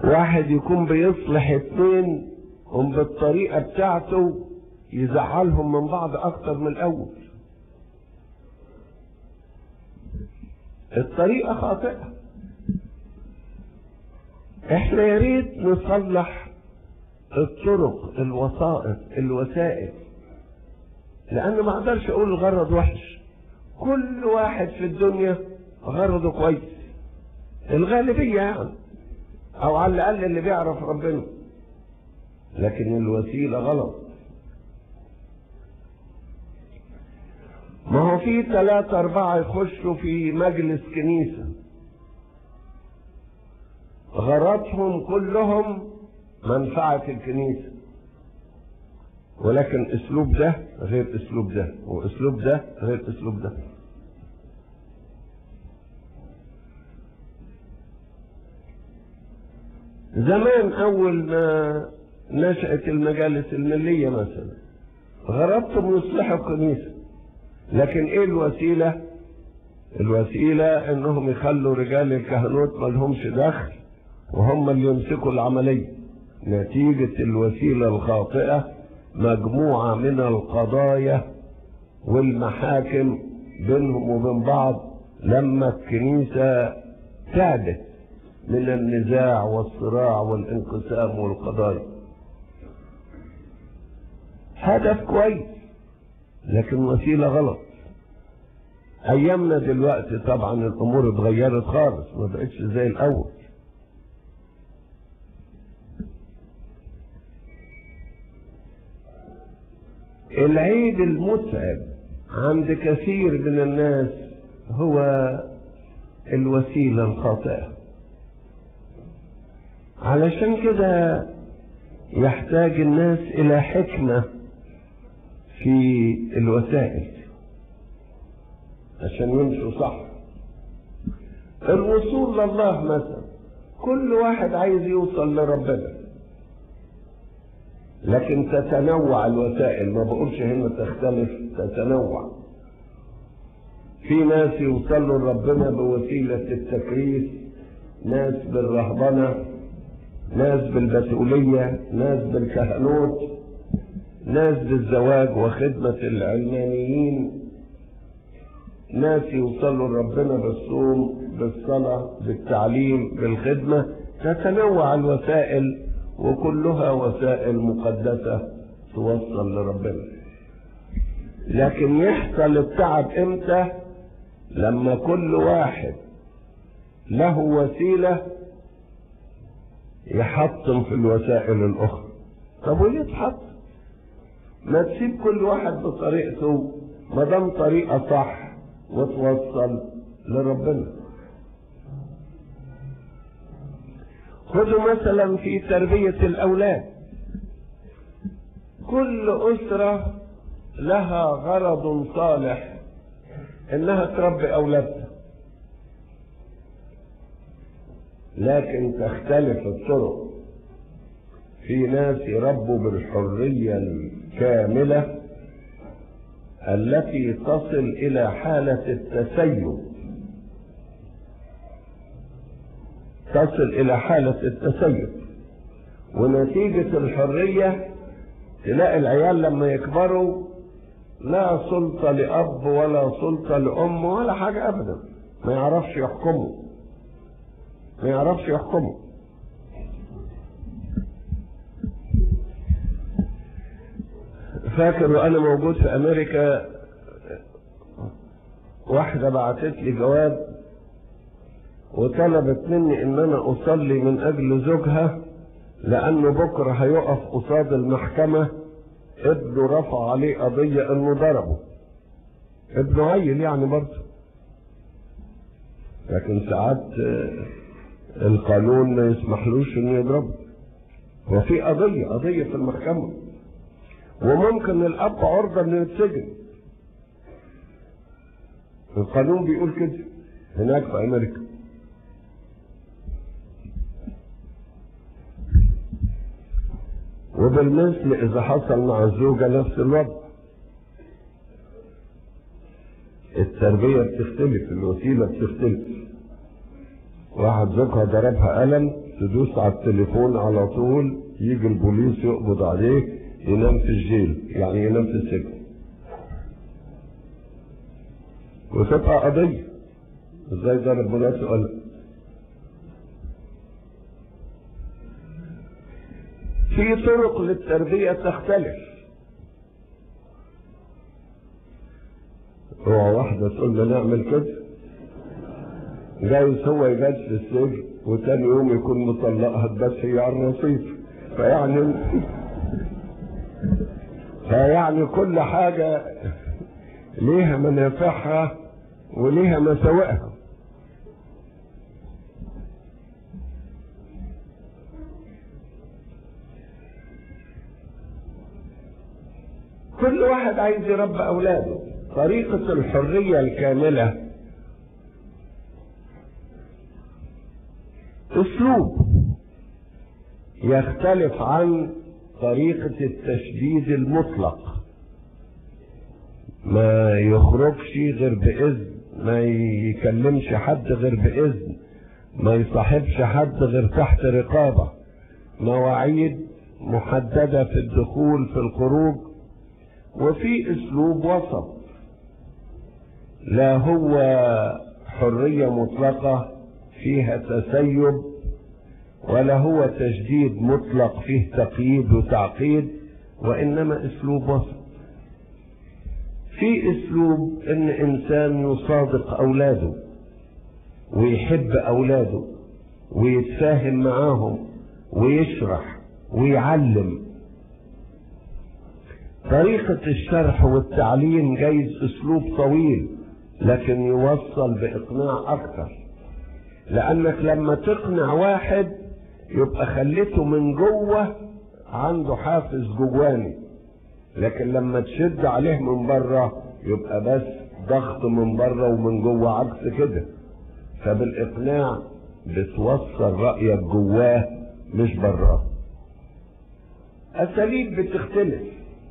واحد يكون بيصلح اتنين هم بالطريقة بتاعته يزعلهم من بعض اكتر من الاول الطريقة خاطئة احنا يا ريت نصلح الطرق الوسائط الوسائل لان ما اقدرش اقول الغرض وحش كل واحد في الدنيا غرضه كويس الغالبية يعني او على الاقل اللي بيعرف ربنا لكن الوسيلة غلط ما هو في ثلاثة أربعة يخشوا في مجلس كنيسة غرضهم كلهم منفعة الكنيسة ولكن اسلوب ده غير اسلوب ده واسلوب ده غير اسلوب ده زمان اول ما نشأت المجالس الملية مثلا غرضتم يصلحوا الكنيسة لكن ايه الوسيلة الوسيلة انهم يخلوا رجال الكهنوت ما لهمش دخل وهم اللي يمسكوا العملية نتيجة الوسيلة الخاطئة مجموعة من القضايا والمحاكم بينهم وبين بعض لما الكنيسة تعدت من النزاع والصراع والانقسام والقضايا هدف كويس لكن وسيلة غلط ايامنا دلوقتي طبعا الامور اتغيرت خالص ما بقتش زي الاول العيب المتعب عند كثير من الناس هو الوسيلة الخاطئة علشان كده يحتاج الناس إلى حكمة في الوسائل عشان يمشوا صح الوصول لله مثلا كل واحد عايز يوصل لربنا لكن تتنوع الوسائل ما بقولش هنا تختلف تتنوع في ناس يوصلوا لربنا بوسيلة التكريس ناس بالرهبنة ناس بالبتولية ناس بالكهنوت ناس بالزواج وخدمة العلمانيين ناس يوصلوا لربنا بالصوم بالصلاة بالتعليم بالخدمة تتنوع الوسائل وكلها وسائل مقدسة توصل لربنا لكن يحصل التعب امتى لما كل واحد له وسيلة يحطم في الوسائل الأخرى طب وليه تحط ما تسيب كل واحد بطريقته ما دام طريقة صح وتوصل لربنا خذوا مثلا في تربية الأولاد كل أسرة لها غرض صالح إنها تربي أولادها لكن تختلف الطرق في ناس يربوا بالحرية الكاملة التي تصل إلى حالة التسيب تصل إلى حالة التسيب ونتيجة الحرية تلاقي العيال لما يكبروا لا سلطة لأب ولا سلطة لأم ولا حاجة أبدا ما يعرفش يحكموا ما يعرفش يحكموا فاكر وانا موجود في امريكا واحدة بعتت لي جواب وطلبت مني ان انا اصلي من اجل زوجها لانه بكرة هيقف قصاد المحكمة ابنه رفع عليه قضية انه ضربه ابنه عيل يعني برضه لكن ساعات القانون ما يسمحلوش انه يضربه وفي قضية قضية في المحكمة وممكن الاب عرضة انه يتسجن القانون بيقول كده هناك في امريكا وبالمثل اذا حصل مع الزوجة نفس الوضع التربية بتختلف الوسيلة بتختلف واحد زوجها ضربها قلم تدوس على التليفون على طول يجي البوليس يقبض عليه ينام في الجيل يعني ينام في السجن وتبقى قضية ازاي ضرب مراته قلم في طرق للتربية تختلف اوعى واحدة تقول لي نعمل كده جايز هو يبات في السجن وتاني يوم يكون مطلقها تبات هي على الرصيف فيعني فيعني كل حاجة ليها منافعها وليها مساوئها كل واحد عايز يربى اولاده طريقة الحرية الكاملة اسلوب يختلف عن طريقة التشديد المطلق ما يخرجش غير بإذن ما يكلمش حد غير بإذن ما يصاحبش حد غير تحت رقابة مواعيد محددة في الدخول في الخروج وفي اسلوب وسط لا هو حرية مطلقة فيها تسيب ولا هو تجديد مطلق فيه تقييد وتعقيد وانما اسلوب وسط في اسلوب ان انسان يصادق اولاده ويحب اولاده ويتفاهم معاهم ويشرح ويعلم طريقة الشرح والتعليم جايز اسلوب طويل لكن يوصل باقناع اكثر لانك لما تقنع واحد يبقى خليته من جوه عنده حافز جواني لكن لما تشد عليه من بره يبقى بس ضغط من بره ومن جوه عكس كده فبالاقناع بتوصل رايك جواه مش براه اساليب بتختلف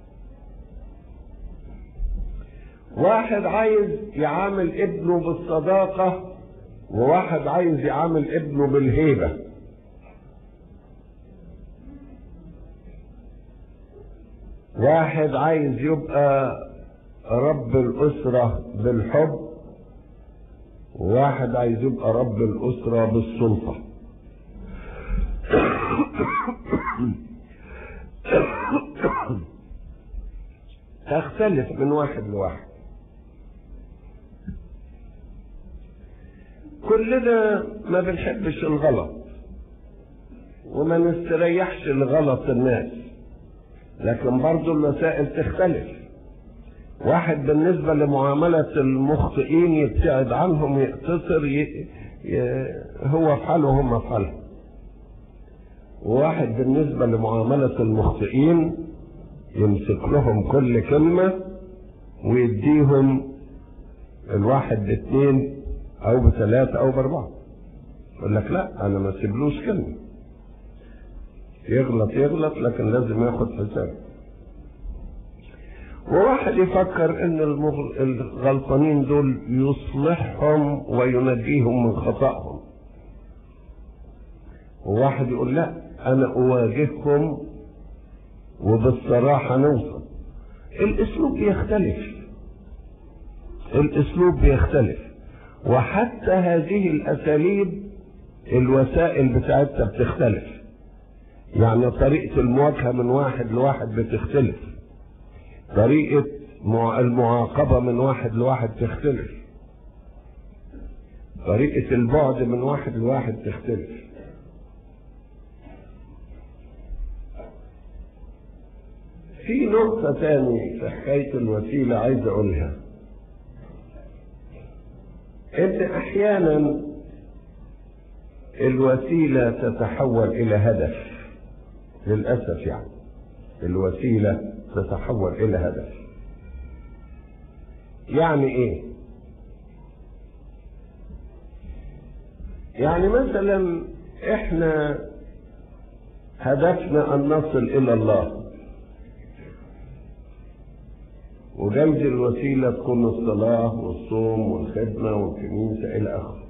واحد عايز يعامل ابنه بالصداقه وواحد عايز يعامل ابنه بالهيبه واحد عايز يبقى رب الأسرة بالحب وواحد عايز يبقى رب الأسرة بالسلطة تختلف من واحد لواحد كلنا ما بنحبش الغلط وما نستريحش لغلط الناس لكن برضو المسائل تختلف واحد بالنسبة لمعاملة المخطئين يبتعد عنهم يقتصر ي... ي... هو في حاله وهم في حالهم وواحد بالنسبة لمعاملة المخطئين يمسك لهم كل كلمة ويديهم الواحد باثنين او بثلاثة او باربعة يقول لك لا انا ما سيبلوش كلمة يغلط يغلط لكن لازم ياخد حساب وواحد يفكر ان الغلطانين دول يصلحهم وينجيهم من خطأهم وواحد يقول لا انا اواجههم وبالصراحة نوصل الاسلوب بيختلف الاسلوب بيختلف وحتى هذه الاساليب الوسائل بتاعتها بتختلف يعني طريقة المواجهة من واحد لواحد بتختلف طريقة المعاقبة من واحد لواحد تختلف طريقة البعد من واحد لواحد تختلف في نقطة تاني في حكاية الوسيلة عايز أقولها إن أحيانا الوسيلة تتحول إلى هدف للأسف يعني الوسيلة تتحول إلى هدف يعني إيه؟ يعني مثلا إحنا هدفنا أن نصل إلى الله وجايز الوسيلة تكون الصلاة والصوم والخدمة والكنيسة إلى آخره